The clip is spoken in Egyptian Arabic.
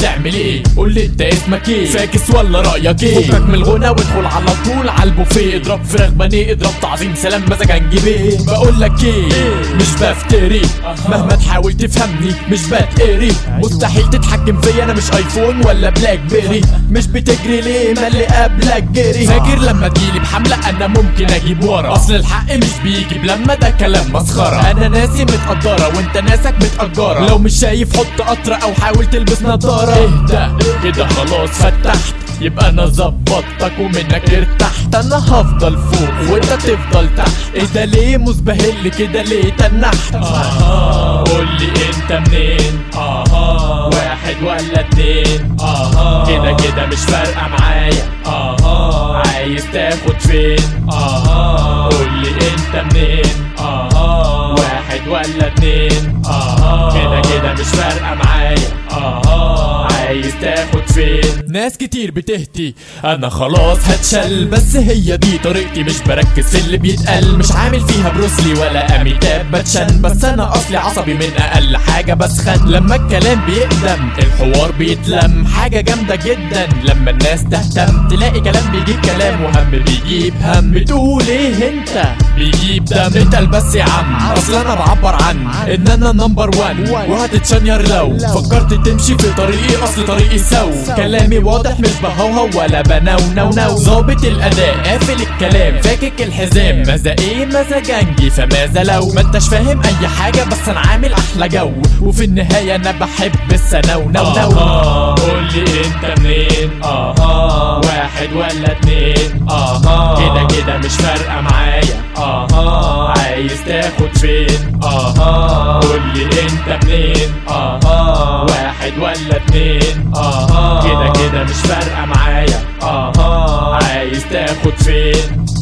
بتعمل ايه قول لي انت اسمك ايه فاكس ولا رايك ايه فكك من الغنى وادخل على طول على البوفيه اضرب فراخ بانيه اضرب تعظيم سلام مزاج هنجيب ايه بقول لك ايه مش بفتري مهما تحاول تفهمني مش بتقري مستحيل تتحكم فيا انا مش ايفون ولا بلاك بيري مش بتجري ليه ما اللي قبلك جري فاكر لما تجيلي بحملة انا ممكن اجيب ورا اصل الحق مش بيجي لما ده كلام مسخرة انا ناسي متقدرة وانت ناسك متأجرة لو مش شايف حط قطرة او حاول تلبس نضارة اهدى كده خلاص فتحت يبقى انا ظبطتك ومنك ارتحت انا هفضل فوق وانت تفضل تحت ايه ده ليه مزبهل كده ليه تنحت اها قولي انت منين اها واحد ولا اتنين اها كده كده مش فارقة معايا اها عايز تاخد فين اها قولي انت منين اها واحد ولا اتنين اها كده كده مش فارقة معايا اها عايز تاخد فين ناس كتير بتهتي انا خلاص هتشل بس هي دي طريقتي مش بركز في اللي بيتقال مش عامل فيها بروسلي ولا اميتاب باتشان بس انا اصلي عصبي من اقل حاجة بسخن لما الكلام بيقدم الحوار بيتلم حاجة جامدة جدا لما الناس تهتم تلاقي كلام بيجيب كلام وهم بيجيب هم بتقول ايه انت بيجيب دم اتقل بس يا عم اصل انا بعبر عن ان انا نمبر وان وهتتشنير لو فكرت تمشي في طريقي اصل طريقي سو كلامي واضح مش بهوهو ولا بنو نو نو ظابط الاداء قافل الكلام فاكك الحزام ماذا ايه مزاجنجي فماذا لو ما انتش فاهم اي حاجه بس انا عامل احلى جو وفي النهايه انا بحب السنو نو نو قولي انت منين اها واحد ولا اتنين اها كده كده مش فارقه معايا اها عايز تاخد فين اها قولي انت منين اها واحد ولا اتنين اها كده كده مش فارقه معايا اها عايز تاخد فين